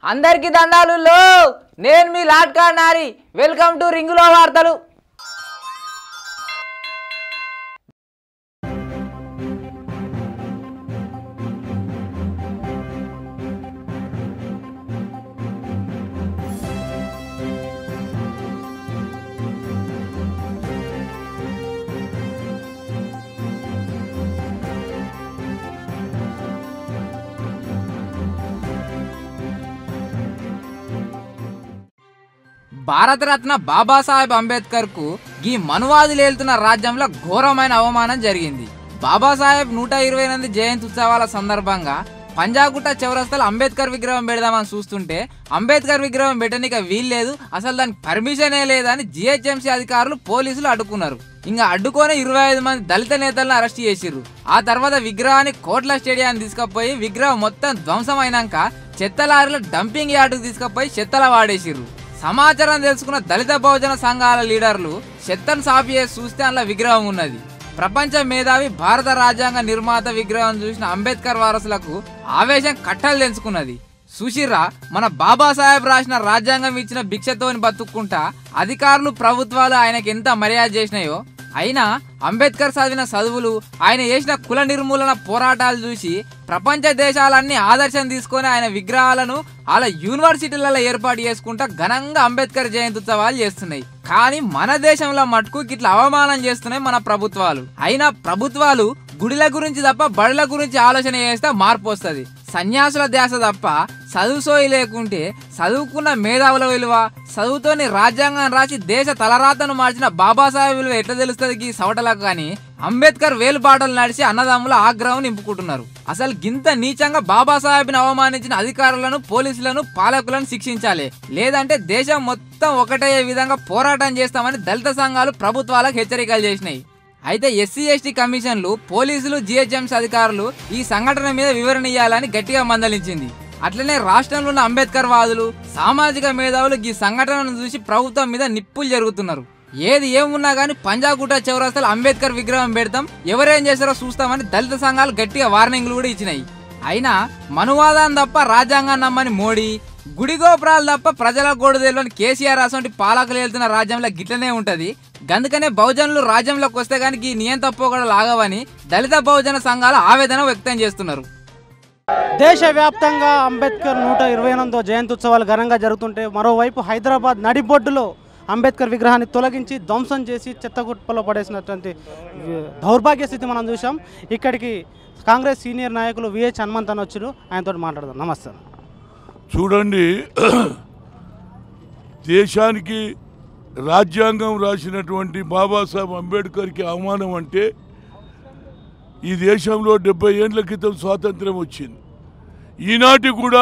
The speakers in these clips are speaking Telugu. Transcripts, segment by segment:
అందరికీ దండాలు లో నేను మీ లాట్కా నారి వెల్కమ్ టు రింగులో వార్తలు భారతరత్న బాబాసాహెబ్ అంబేద్కర్ కు ఈ మనువాదులు ఏలుతున్న రాజ్యంలో ఘోరమైన అవమానం జరిగింది బాబాసాహెబ్ నూట ఇరవై ఎనిమిది జయంతి ఉత్సవాల సందర్భంగా పంజాగుట్ట చౌరస్తాలో అంబేద్కర్ విగ్రహం పెడదామని చూస్తుంటే అంబేద్కర్ విగ్రహం పెట్టనీక వీల్లేదు అసలు దానికి పర్మిషనే లేదని జిహెచ్ఎంసీ అధికారులు పోలీసులు అడ్డుకున్నారు ఇంకా అడ్డుకొని ఇరవై ఐదు మంది దళిత నేతలను అరెస్ట్ చేసిర్రు ఆ తర్వాత విగ్రహాన్ని కోట్ల స్టేడియాన్ని తీసుకుపోయి విగ్రహం మొత్తం ధ్వంసం అయినాక చెత్త లారీలో డంపింగ్ యార్డుకు తీసుకుపోయి చెత్తల వాడేసిర్రు సమాచారం తెలుసుకున్న దళిత బహుజన సంఘాల లీడర్లు చెత్తను సాపి చేసి చూస్తే అందులో విగ్రహం ఉన్నది ప్రపంచ మేధావి భారత రాజ్యాంగ నిర్మాత విగ్రహం చూసిన అంబేద్కర్ వారసులకు ఆవేశం కట్టలు తెంచుకున్నది సుశీర్రా మన బాబాసాహెబ్ రాసిన రాజ్యాంగం ఇచ్చిన భిక్షతోని బతుక్కుంటా అధికారులు ప్రభుత్వాలు ఆయనకి ఎంత మర్యాద చేసినాయో అయినా అంబేద్కర్ చదివిన చదువులు ఆయన చేసిన కుల నిర్మూలన పోరాటాలు చూసి ప్రపంచ దేశాలన్నీ ఆదర్శం తీసుకొని ఆయన విగ్రహాలను అలా యూనివర్సిటీలలో ఏర్పాటు చేసుకుంటా ఘనంగా అంబేద్కర్ జయంతి ఉత్సవాలు చేస్తున్నాయి కానీ మన దేశంలో మటుకు ఇట్లా అవమానం చేస్తున్నాయి మన ప్రభుత్వాలు అయినా ప్రభుత్వాలు గుడిల గురించి తప్ప బడుల గురించి ఆలోచన చేస్తే మార్పు వస్తుంది సన్యాసుల ధ్యాస తప్ప చదువు సోయి లేకుంటే చదువుకున్న మేధావుల విలువ చదువుతోని రాజ్యాంగం రాసి దేశ తలరాతను మార్చిన బాబాసాహెబ్ విలువ ఎట్లా తెలుస్తుంది ఈ సవటలకు కానీ అంబేద్కర్ వేలుబాటలు నడిచి అన్నదమ్ముల ఆగ్రహం నింపుకుంటున్నారు అసలు గింత నీచంగా బాబాసాహెబ్ని అవమానించిన అధికారులను పోలీసులను పాలకులను శిక్షించాలి లేదంటే దేశం మొత్తం ఒకటయ్యే విధంగా పోరాటం చేస్తామని దళిత సంఘాలు ప్రభుత్వాలకు హెచ్చరికలు చేసినాయి అయితే ఎస్సీ ఎస్టీ కమిషన్లు పోలీసులు జిహెచ్ఎంసీ అధికారులు ఈ సంఘటన మీద వివరణ ఇవ్వాలని గట్టిగా మందలించింది అట్లనే రాష్ట్రంలో ఉన్న అంబేద్కర్ వాదులు సామాజిక మేధావులు ఈ సంఘటనను చూసి ప్రభుత్వం మీద నిప్పులు జరుగుతున్నారు ఏది ఏమున్నా కానీ పంజాగుట్ట చౌరస్తాలో అంబేద్కర్ విగ్రహం పెడతాం ఎవరేం చేస్తారో చూస్తామని దళిత సంఘాలు గట్టిగా వార్నింగ్లు కూడా ఇచ్చినాయి అయినా మనువాదాన్ని తప్ప రాజ్యాంగాన్ని నమ్మని మోడీ గుడి గోపురాలు తప్ప ప్రజల గోడు తెలియని కేసీఆర్ అసొంటి పాలకులు వెళ్తున్న రాజ్యంలో గిట్లనే ఉంటది గందుకనే బహుజనులు రాజ్యంలోకి వస్తే కానీ ఈ నియం తప్పకుండా లాగవని దళిత బహుజన సంఘాలు ఆవేదన వ్యక్తం చేస్తున్నారు దేశవ్యాప్తంగా అంబేద్కర్ నూట ఇరవై ఎనిమిదో జయంతి ఉత్సవాలు ఘనంగా జరుగుతుంటే మరోవైపు హైదరాబాద్ నడిబొడ్డులో అంబేద్కర్ విగ్రహాన్ని తొలగించి ధ్వంసం చేసి చెత్తగుప్పలో పడేసినటువంటి వి- దౌర్భాగ్య స్థితి మనం చూసాం ఇక్కడికి కాంగ్రెస్ సీనియర్ నాయకులు విహెచ్ హనుమంత్ అని వచ్చారు ఆయనతో మాట్లాడదాం నమస్తే చూడండి దేశానికి రాజ్యాంగం రాసినటువంటి బాబాసాహెబ్ అంబేద్కర్కి అవమానం అంటే ఈ దేశంలో డెబ్బై ఏండ్ల క్రితం స్వాతంత్రం వచ్చింది ఈనాటి కూడా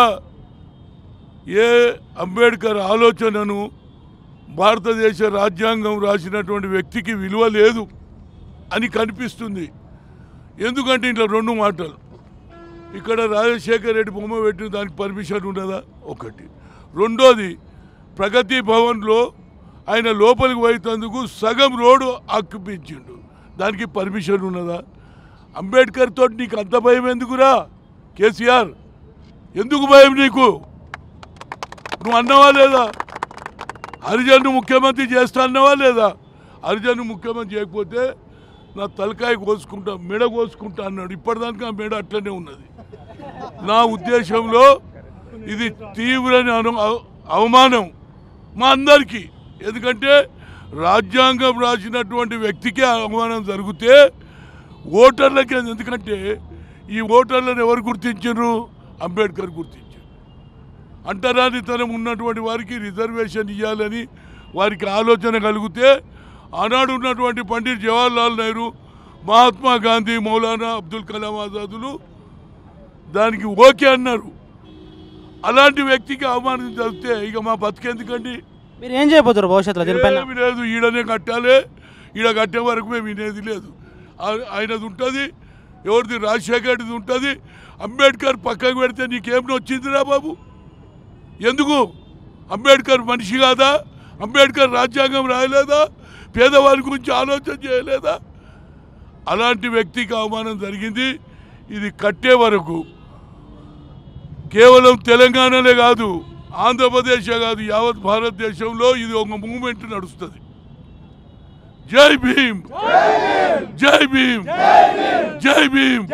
ఏ అంబేద్కర్ ఆలోచనను భారతదేశ రాజ్యాంగం రాసినటువంటి వ్యక్తికి విలువ లేదు అని కనిపిస్తుంది ఎందుకంటే ఇట్లా రెండు మాటలు ఇక్కడ రాజశేఖర్ రెడ్డి బొమ్మ పెట్టిన దానికి పర్మిషన్ ఉన్నదా ఒకటి రెండోది ప్రగతి భవన్లో ఆయన లోపలికి పోయేందుకు సగం రోడ్డు ఆక్యుపించిండు దానికి పర్మిషన్ ఉన్నదా అంబేద్కర్ తోటి నీకు అంత భయం ఎందుకురా కేసీఆర్ ఎందుకు భయం నీకు నువ్వు అన్నవా లేదా హరిజన్ను ముఖ్యమంత్రి చేస్తా అన్నవా లేదా హరిజన్ను ముఖ్యమంత్రి చేయకపోతే నా తలకాయ కోసుకుంటా మెడ కోసుకుంటా అన్నాడు ఇప్పటిదానికి ఆ మెడ అట్లనే ఉన్నది నా ఉద్దేశంలో ఇది తీవ్రమైన అను- అవ- అవమానం మా అందరికీ ఎందుకంటే రాజ్యాంగం రాసినటువంటి వ్యక్తికి అవమానం జరిగితే ఓటర్లకి అది ఎందుకంటే ఈ ఓటర్లను ఎవరు గుర్తించారు అంబేద్కర్ గుర్తించారు అంటరానితనం ఉన్నటువంటి వారికి రిజర్వేషన్ ఇవ్వాలని వారికి ఆలోచన కలిగితే ఆనాడు ఉన్నటువంటి పండిట్ జవహర్లాల్ నెహ్రూ మహాత్మా గాంధీ మౌలానా అబ్దుల్ కలాం ఆజాదులు దానికి ఓకే అన్నారు అలాంటి వ్యక్తికి అవమానం జరిగితే ఇక మా బతికెందుకండి మీరు ఏం చేయబోతున్నారు భవిష్యత్తులో దీనిపైన ఏమీ లేదు ఈడనే కట్టాలి ఈడ కట్టే వరకు మేము వినేది లేదు ఆ- ఆయనది ఉంటుంది ఎవరిది రాజశేఖర్ది ఉంటుంది అంబేద్కర్ పక్కకు పెడితే నీకేం వచ్చిందిరా బాబు ఎందుకు అంబేద్కర్ మనిషి కాదా అంబేద్కర్ రాజ్యాంగం రాయలేదా పేదవారి గురించి ఆలోచన చేయలేదా అలాంటి వ్యక్తికి అవమానం జరిగింది ఇది కట్టే వరకు కేవలం తెలంగాణనే కాదు ఆంధ్రప్రదేశే కాదు యావత్ భారతదేశంలో ఇది ఒక మూమెంట్ నడుస్తుంది జై భీమ్ జై భీమ్ జై భీమ్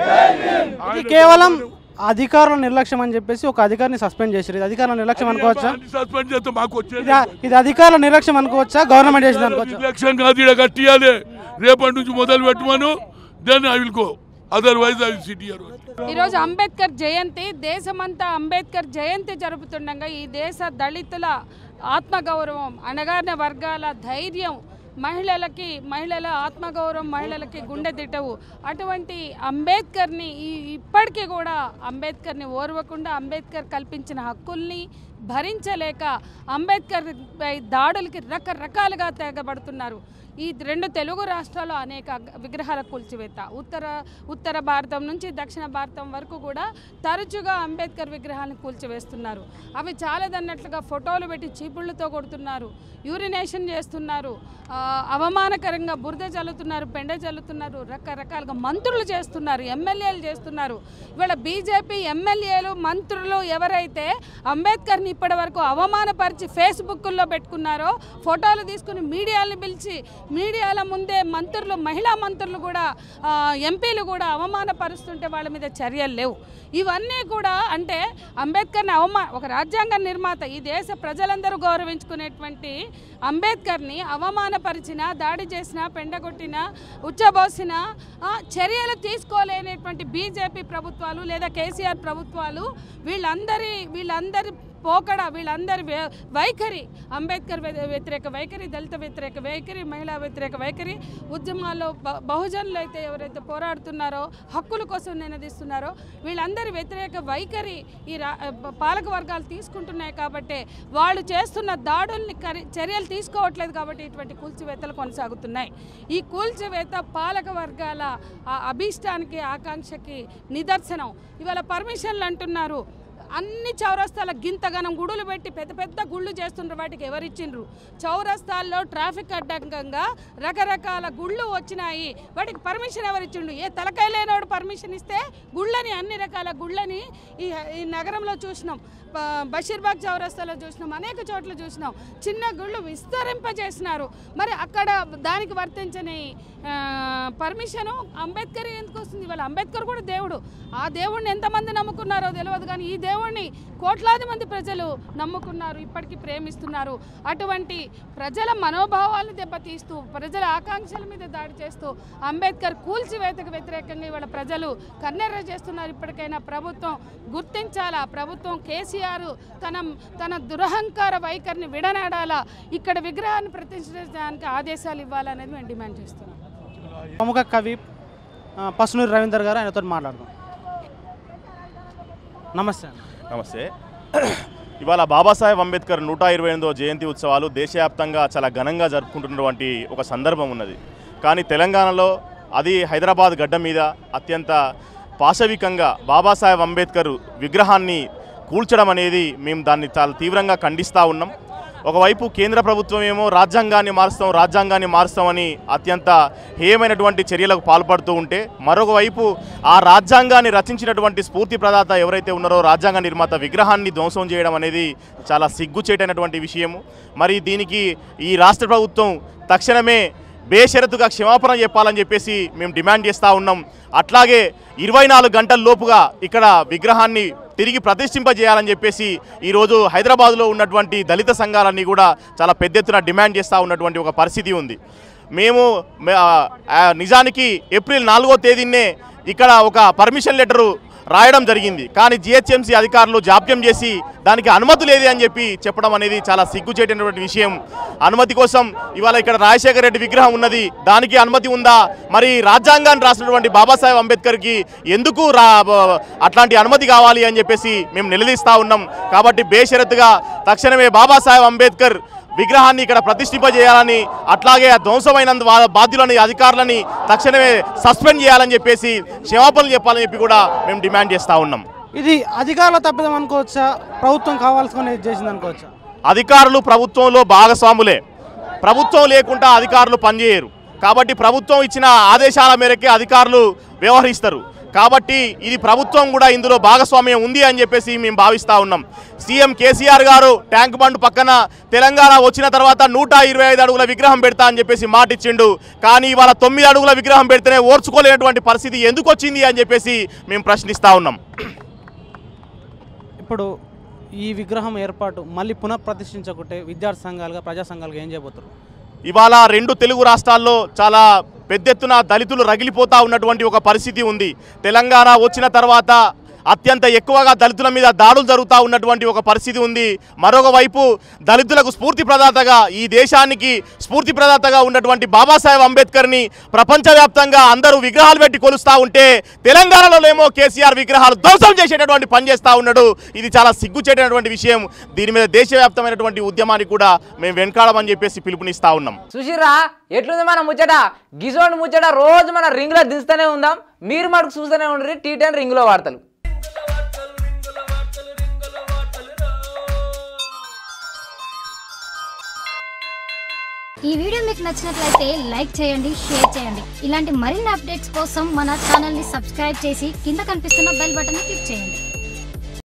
ఇది కేవలం అధికారుల నిర్లక్ష్యం అని చెప్పేసి ఒక అధికారిని సస్పెండ్ చేశారు ఇది అధికారుల నిర్లక్ష్యం అనుకోవచ్చా సస్పెండ్ చేస్తే మాకు వచ్చేది ఇది ఇది అధికారుల నిర్లక్ష్యం అనుకోవచ్చా గవర్నమెంట్ చేసింది అనుకోవచ్చా నిర్లక్ష్యం కాదు ఇక్కడ కట్టియాలి రేపటి నుంచి మొదలు పెట్టమను then I will go otherwise I will city ఈరోజు అంబేద్కర్ జయంతి దేశమంతా అంబేద్కర్ జయంతి జరుపుతుండగా ఈ దేశ దళితుల ఆత్మగౌరవం అణగారిన వర్గాల ధైర్యం మహిళలకి మహిళల ఆత్మగౌరవం మహిళలకి గుండె తిట్టవు అటువంటి అంబేద్కర్ని ఈ ఇప్పటికీ కూడా అంబేద్కర్ని ఓర్వకుండా అంబేద్కర్ కల్పించిన హక్కుల్ని భరించలేక అంబేద్కర్ పై దాడులకి రకరకాలుగా తెగబడుతున్నారు ఈ రెండు తెలుగు రాష్ట్రాల్లో అనేక విగ్రహాల కూల్చివేత ఉత్తర ఉత్తర భారతం నుంచి దక్షిణ భారతం వరకు కూడా తరచుగా అంబేద్కర్ విగ్రహాలను కూల్చివేస్తున్నారు అవి చాలదన్నట్లుగా ఫోటోలు పెట్టి చీపుళ్ళతో కొడుతున్నారు యూరినేషన్ చేస్తున్నారు ఆ, అవమానకరంగా బురద చల్లుతున్నారు పెండ చల్లుతున్నారు రకరకాలుగా మంత్రులు చేస్తున్నారు ఎమ్మెల్యేలు చేస్తున్నారు ఇవాళ బీజేపీ ఎమ్మెల్యేలు మంత్రులు ఎవరైతే అంబేద్కర్ని ఇప్పటి వరకు అవమానపరిచి ఫేస్బుక్లో పెట్టుకున్నారో ఫోటోలు తీసుకుని మీడియాని పిలిచి మీడియాల ముందే మంత్రులు మహిళా మంత్రులు కూడా ఆ, ఎంపీలు కూడా అవమానపరుస్తుంటే వాళ్ళ మీద చర్యలు లేవు ఇవన్నీ కూడా అంటే అంబేద్కర్ని అవమా ఒక రాజ్యాంగ నిర్మాత ఈ దేశ ప్రజలందరూ గౌరవించుకునేటువంటి అంబేద్కర్ని అవమానపరిచిన దాడి చేసిన పెండగొట్టిన ఉచ్చబోసిన ఆ, చర్యలు తీసుకోలేనటువంటి బీజేపీ ప్రభుత్వాలు లేదా కేసీఆర్ ప్రభుత్వాలు వీళ్ళందరి వీళ్ళందరి పోకడ వీళ్ళందరి వే- వైఖరి అంబేద్కర్ వ్య- వ్యతిరేక వైఖరి దళిత వ్యతిరేక వైఖరి మహిళా వ్యతిరేక వైఖరి ఉద్యమాల్లో బ- బహుజనులు అయితే ఎవరైతే పోరాడుతున్నారో హక్కుల కోసం నినదిస్తున్నారో వీళ్ళందరి వ్యతిరేక వైఖరి ఈ రా ప- పాలక వర్గాలు తీసుకుంటున్నాయి కాబట్టి వాళ్ళు చేస్తున్న దాడుల్ని కరి చర్యలు తీసుకోవట్లేదు కాబట్టి ఇటువంటి కూల్చివేతలు కొనసాగుతున్నాయి ఈ కూల్చివేత పాలక వర్గాల ఆ అభీష్టానికి ఆకాంక్షకి నిదర్శనం ఇవాళ పర్మిషన్లు అంటున్నారు అన్ని చౌరస్తాల గింతగనం గుడులు పెట్టి పెద్ద పెద్ద గుళ్ళు చేస్తుండ్రు వాటికి ఎవరిచ్చిండ్రు చౌరస్తాల్లో ట్రాఫిక్ అడ్డంకంగా రకరకాల గుళ్ళు వచ్చినాయి వాటికి పర్మిషన్ ఎవరిచ్చిండు ఏ తలకాయ లేనోడు పర్మిషన్ ఇస్తే గుళ్ళని అన్ని రకాల గుళ్ళని ఈ ఈ నగరంలో చూసినాం బ- బషీర్బాగ్ చౌరస్తాలో చూసినాం అనేక చోట్ల చూసినాం చిన్న గుళ్ళు విస్తరింపజేసినారు మరి అక్కడ దానికి వర్తించని ఆ, పర్మిషను అంబేద్కర్ ఎందుకు వస్తుంది ఇవాళ అంబేద్కర్ కూడా దేవుడు ఆ దేవుడిని ఎంతమంది నమ్ముకున్నారో తెలియదు కానీ ఈ దేవుడిని కోట్లాది మంది ప్రజలు నమ్ముకున్నారు ఇప్పటికీ ప్రేమిస్తున్నారు అటువంటి ప్రజల మనోభావాలను దెబ్బతీస్తూ ప్రజల ఆకాంక్షల మీద దాడి చేస్తూ అంబేద్కర్ కూల్చివేతకు వ్యతిరేకంగా ఇవాళ ప్రజలు కన్నెర్ర చేస్తున్నారు ఇప్పటికైనా ప్రభుత్వం గుర్తించాలా ప్రభుత్వం కేసీఆర్ తన తన దురహంకార వైఖరిని విడనాడాలా ఇక్కడ విగ్రహాన్ని ప్రతిష్ఠించడానికి ఆదేశాలు ఇవ్వాలనేది మేము డిమాండ్ చేస్తున్నాం ప్రముఖ కవి ఆ, పసునూరి రవీందర్ గారు ఆయనతో మాట్లాడదాం నమస్తే అండి నమస్తే ఇవాళ బాబాసాహెబ్ అంబేద్కర్ నూట ఇరవై ఎనిమిదో జయంతి ఉత్సవాలు దేశవ్యాప్తంగా చాలా ఘనంగా జరుపుకుంటున్నటువంటి ఒక సందర్భం ఉన్నది కానీ తెలంగాణలో అది హైదరాబాద్ గడ్డ మీద అత్యంత పాశవికంగా బాబాసాహెబ్ అంబేద్కర్ విగ్రహాన్ని కూల్చడం అనేది మేము దాన్ని చాలా తీవ్రంగా ఖండిస్తూ ఉన్నాం ఒకవైపు కేంద్ర ప్రభుత్వం ఏమో రాజ్యాంగాన్ని మారుస్తాం రాజ్యాంగాన్ని మారుస్తామని అత్యంత హేయమైనటువంటి చర్యలకు పాల్పడుతూ ఉంటే మరొక వైపు ఆ రాజ్యాంగాన్ని రచించినటువంటి స్ఫూర్తి ప్రదాత ఎవరైతే ఉన్నారో రాజ్యాంగ నిర్మాత విగ్రహాన్ని ధ్వంసం చేయడం అనేది చాలా సిగ్గుచేటైనటువంటి విషయము మరి దీనికి ఈ రాష్ట్ర ప్రభుత్వం తక్షణమే బేషరతుగా క్షమాపణ చెప్పాలని చెప్పేసి మేము డిమాండ్ చేస్తూ ఉన్నాం అట్లాగే ఇరవై నాలుగు గంటల లోపుగా ఇక్కడ విగ్రహాన్ని తిరిగి ప్రతిష్ఠింపజేయాలని చెప్పేసి ఈరోజు హైదరాబాద్లో ఉన్నటువంటి దళిత సంఘాలన్నీ కూడా చాలా పెద్ద ఎత్తున డిమాండ్ చేస్తూ ఉన్నటువంటి ఒక పరిస్థితి ఉంది మేము మే- ఆ, ఆ, నిజానికి ఏప్రిల్ నాలుగో తేదీనే ఇక్కడ ఒక పర్మిషన్ లెటరు రాయడం జరిగింది కానీ జిహెచ్ఎంసీ అధికారులు జాప్యం చేసి దానికి అనుమతి లేదు అని చెప్పి చెప్పడం అనేది చాలా సిగ్గుచేటటువంటి విషయం అనుమతి కోసం ఇవాళ ఇక్కడ రాజశేఖర రెడ్డి విగ్రహం ఉన్నది దానికి అనుమతి ఉందా మరి రాజ్యాంగాన్ని రాసినటువంటి బాబాసాహెబ్ అంబేద్కర్కి ఎందుకు రా బ- అట్లాంటి అనుమతి కావాలి అని చెప్పేసి మేము నిలదీస్తా ఉన్నాం కాబట్టి బేషరతుగా తక్షణమే బాబాసాహెబ్ అంబేద్కర్ విగ్రహాన్ని ఇక్కడ ప్రతిష్ఠింపజేయాలని అట్లాగే ఆ ధ్వంసమైనందు వా- బాధ్యులని అధికారులని తక్షణమే సస్పెండ్ చేయాలని చెప్పేసి క్షమాపణలు చెప్పాలని చెప్పి కూడా మేము డిమాండ్ చేస్తూ ఉన్నాం ఇది అధికారుల తప్పిదం అనుకోవచ్చా ప్రభుత్వం కావాల్సుకొని ఇది చేసింది అనుకోవచ్చా అధికారులు ప్రభుత్వంలో భాగస్వాములే ప్రభుత్వం లేకుండా అధికారులు పనిచేయరు కాబట్టి ప్రభుత్వం ఇచ్చిన ఆదేశాల మేరకే అధికారులు వ్యవహరిస్తారు కాబట్టి ఇది ప్రభుత్వం కూడా ఇందులో భాగస్వామ్యం ఉంది అని చెప్పేసి మేము భావిస్తూ ఉన్నాం సీఎం కేసీఆర్ గారు ట్యాంక్ బండ్ పక్కన తెలంగాణ వచ్చిన తర్వాత నూట ఇరవై ఐదు అడుగుల విగ్రహం పెడతా అని చెప్పేసి మాట ఇచ్చిండు కానీ ఇవాళ తొమ్మిది అడుగుల విగ్రహం పెడితేనే ఓర్చుకోలేనటువంటి పరిస్థితి ఎందుకు వచ్చింది అని చెప్పేసి మేము ప్రశ్నిస్తూ ఉన్నాం ఇప్పుడు ఈ విగ్రహం ఏర్పాటు మళ్ళీ పునఃప్రతిష్ఠించకుంటే విద్యార్థి సంఘాలుగా ప్రజా సంఘాలుగా ఏం చేయబోతారు ఇవాళ రెండు తెలుగు రాష్ట్రాల్లో చాలా పెద్ద ఎత్తున దళితులు రగిలిపోతా ఉన్నటువంటి ఒక పరిస్థితి ఉంది తెలంగాణ వచ్చిన తర్వాత అత్యంత ఎక్కువగా దళితుల మీద దాడులు జరుగుతూ ఉన్నటువంటి ఒక పరిస్థితి ఉంది మరొక వైపు దళితులకు స్ఫూర్తి ప్రదాతగా ఈ దేశానికి స్ఫూర్తి ప్రదాతగా ఉన్నటువంటి బాబాసాహెబ్ అంబేద్కర్ని ప్రపంచవ్యాప్తంగా అందరూ విగ్రహాలు పెట్టి కొలుస్తూ ఉంటే తెలంగాణలో ఏమో కేసీఆర్ విగ్రహాలు ధ్వంసం చేసేటటువంటి పని చేస్తూ ఉన్నాడు ఇది చాలా సిగ్గుచేటటువంటి విషయం దీని మీద దేశవ్యాప్తమైనటువంటి ఉద్యమానికి కూడా మేము వెనకాడమని చెప్పేసి పిలుపునిస్తా ఉన్నాం చూసిర్రా ఎట్లుంది మన ముచ్చట గిజోండ్ ముచ్చట రోజు మన రింగ్ లో దిస్తూనే ఉందాం మీరు మటుకు చూస్తూనే ఉండ్రి టీ టెన్ రింగ్ లో వార్తలు ఈ వీడియో మీకు నచ్చినట్లయితే లైక్ చేయండి షేర్ చేయండి ఇలాంటి మరిన్ని అప్డేట్స్ కోసం మన ఛానల్ని సబ్స్క్రైబ్ చేసి కింద కనిపిస్తున్న బెల్ బటన్ని క్లిక్ చేయండి